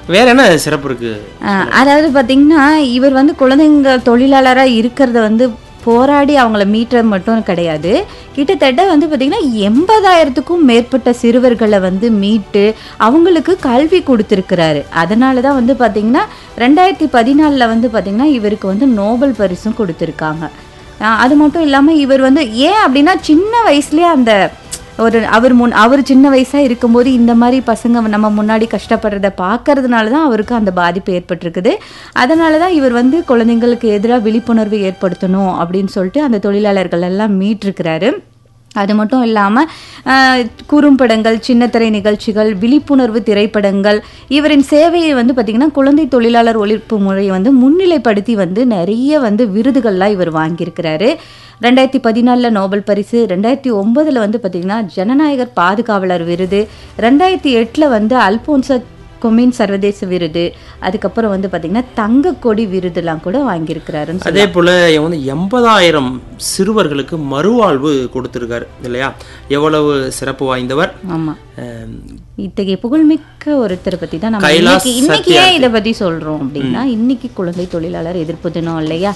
வேற என்ன சிறப்பு இருக்கு ஆஹ் அதாவது பார்த்தீங்கன்னா இவர் வந்து குழந்தைங்க தொழிலாளராக இருக்கிறத வந்து போராடி அவங்கள மீட்டது மட்டும் கிடையாது கிட்டத்தட்ட வந்து பார்த்திங்கன்னா எண்பதாயிரத்துக்கும் மேற்பட்ட சிறுவர்களை வந்து மீட்டு அவங்களுக்கு கல்வி கொடுத்துருக்கிறாரு அதனால தான் வந்து பார்த்திங்கன்னா ரெண்டாயிரத்தி பதினாலில் வந்து பார்த்திங்கன்னா இவருக்கு வந்து நோபல் பரிசும் கொடுத்துருக்காங்க ஆஹ் அது மட்டும் இல்லாமல் இவர் வந்து ஏன் அப்படின்னா சின்ன வயசுலேயே அந்த ஒரு அவர் முன் அவர் சின்ன வயசா இருக்கும்போது இந்த மாதிரி பசங்க நம்ம முன்னாடி கஷ்டப்படுறத பார்க்கறதுனால தான் அவருக்கு அந்த பாதிப்பு ஏற்பட்டிருக்குது அதனால தான் இவர் வந்து குழந்தைங்களுக்கு எதிராக விழிப்புணர்வு ஏற்படுத்தணும் அப்படின்னு சொல்லிட்டு அந்த தொழிலாளர்கள் எல்லாம் மீட்டிருக்கிறாரு அது மட்டும் இல்லாமல் குறும்படங்கள் சின்னத்திரை நிகழ்ச்சிகள் விழிப்புணர்வு திரைப்படங்கள் இவரின் சேவையை வந்து பார்த்திங்கன்னா குழந்தை தொழிலாளர் ஒழிப்பு முறையை வந்து முன்னிலைப்படுத்தி வந்து நிறைய வந்து விருதுகள்லாம் இவர் வாங்கியிருக்கிறாரு ரெண்டாயிரத்தி பதினாலில் நோபல் பரிசு ரெண்டாயிரத்தி ஒன்பதில் வந்து பார்த்திங்கன்னா ஜனநாயகர் பாதுகாவலர் விருது ரெண்டாயிரத்தி எட்டில் வந்து அல்போன்சா கொமின் சர்வதேச விருது அதுக்கப்புறம் வந்து பார்த்திங்கன்னா தங்க கொடி விருதுலாம் கூட வாங்கியிருக்கிறாருன்னு சொல்லலாம். அதே போல இவன் வந்து எண்பதாயிரம் சிறுவர்களுக்கு மறுவாழ்வு கொடுத்திருக்காரு இல்லையா எவ்வளவு சிறப்பு வாய்ந்தவர் ஆமா அஹ், இத்தகைய புகழ்மிக்க ஒருத்தரை பத்தி தான் நம்ம கைலாஷ் இன்னைக்கு இன்னைக்கு ஏன் சத்யார்த்தி. இதை பத்தி சொல்றோம் அப்படின்னா இன்னைக்கு குழந்தை தொழிலாளர் எதிர்ப்பு தினம் இல்லையா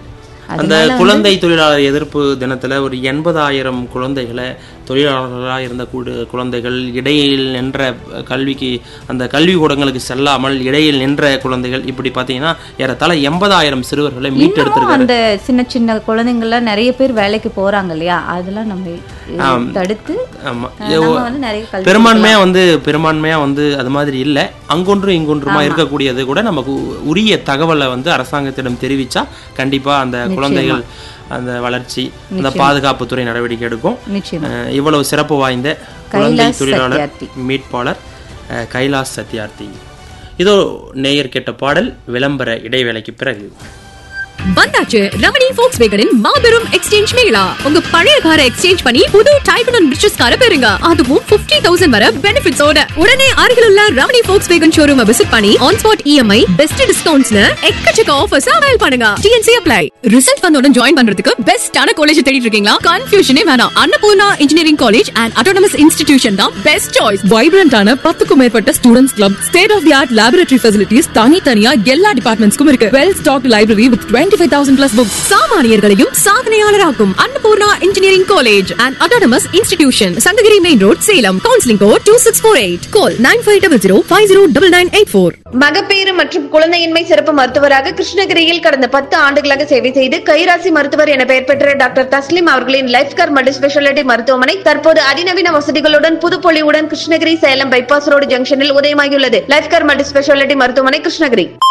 அந்த குழந்தை தொழிலாளர் எதிர்ப்பு தினத்துல ஒரு எண்பதாயிரம் குழந்தைகளை தொழிலாளர்களாக இருந்த கூடு குழந்தைகள் இடையில் நின்ற கல்விக்கு அந்த கல்விக்கூடங்களுக்கு செல்லாமல் இடையில் நின்ற குழந்தைகள் இப்படி பார்த்தீங்கன்னா ஏறத்தாழ எண்பதாயிரம் சிறுவர்களை இன்னமும் மீட்டெடுத்திருக்காரு அந்த சின்ன சின்ன குழந்தைங்கள்லாம் நிறைய பேர் வேலைக்கு போறாங்க இல்லையா அதெல்லாம் நம்ம அஹ், தடுத்து ஆமா அஹ், நம்ம வந்து நிறைய கல்வி பெரும்பான்மையா வந்து பெரும்பான்மையா வந்து அது மாதிரி இல்லை அங்கொன்றும் இங்கொன்றுமா இருக்கக்கூடியது கூட நமக்கு உரிய தகவலை வந்து அரசாங்கத்திடம் தெரிவிச்சா கண்டிப்பா அந்த குழந்தைகள் அந்த வளர்ச்சி அந்த பாதுகாப்புத்துறை நடவடிக்கை எடுக்கும் நிச்சயமா அஹ், இவ்வளவு சிறப்பு வாய்ந்த குழந்தை கைலாஷ் தொழிலாளர் சத்யார்த்தி. மீட்பாளர் அஹ், கைலாஷ் சத்யார்த்தி இதோ நேயர் கேட்ட பாடல் விளம்பர இடைவேளைக்கு பிறகு வந்தாச்சு ரமணி ஃபோக்ஸ் வேகனின் மாபெரும் எக்ஸ்சேஞ்ச் மேளா உங்க பழைய காரை எக்ஸ்சேஞ்ச் பண்ணி புது டைப் அண்ட் ரிச்சஸ் காரை பெறுங்க அதுவும் 50000 தௌசண்ட் வர பெனிஃபிட்ஸோட உடனே அருகில் உள்ள Ramani Volkswagen showroom visit பண்ணி ஆன் ஸ்பாட் இஎம்ஐ பெஸ்ட் டிஸ்கவுண்ட்ஸ்னு எக்கச்சக்க ஆஃபர்ஸ் அவைல் பண்ணுங்க டிஎன்சி அப்ளை ரிசல்ட் வந்தோட ஜாயின் பண்றதுக்கு பெஸ்டான காலேஜ் தேடிட்டு இருக்கீங்களா கன்ஃபியூஷனே வேணாம் Annapoorna engineering college and autonomous institution தான் பெஸ்ட் சாய்ஸ் வைப்ரண்டான பத்துக்கும் மேற்பட்ட students club state of the art laboratory facilities தனித்தனியா எல்லா டிபார்ட்மெண்ட்ஸ்க்கும் இருக்கு well stock library with twenty five thousand plus books சாமானியர்களையும் சாதனையாளராக்கும் Annapoorna engineering college and autonomous institution Sankagiri main road Salem counselling code two six four eight call nine five double zero five zero double nine eight four மகப்பேறு மற்றும் குழந்தையின்மை சிறப்பு மருத்துவராக கிருஷ்ணகிரியில் கடந்த பத்து ஆண்டுகளாக சேவை செய்து கைராசி மருத்துவர் என பெயர் பெற்ற டாக்டர் தஸ்லிம் அவர்களின் லைஃப் கார் மல்டி ஸ்பெஷாலிட்டி மருத்துவமனை தற்போது அதிநவீன வசதிகளுடன் புதுப்பொலிவுடன் கிருஷ்ணகிரி சேலம் பைபாஸ் ரோடு ஜங்ஷனில் உதயமாகியுள்ளது லைஃப் கார் மல்டி ஸ்பெஷாலிட்டி மருத்துவமனை கிருஷ்ணகிரி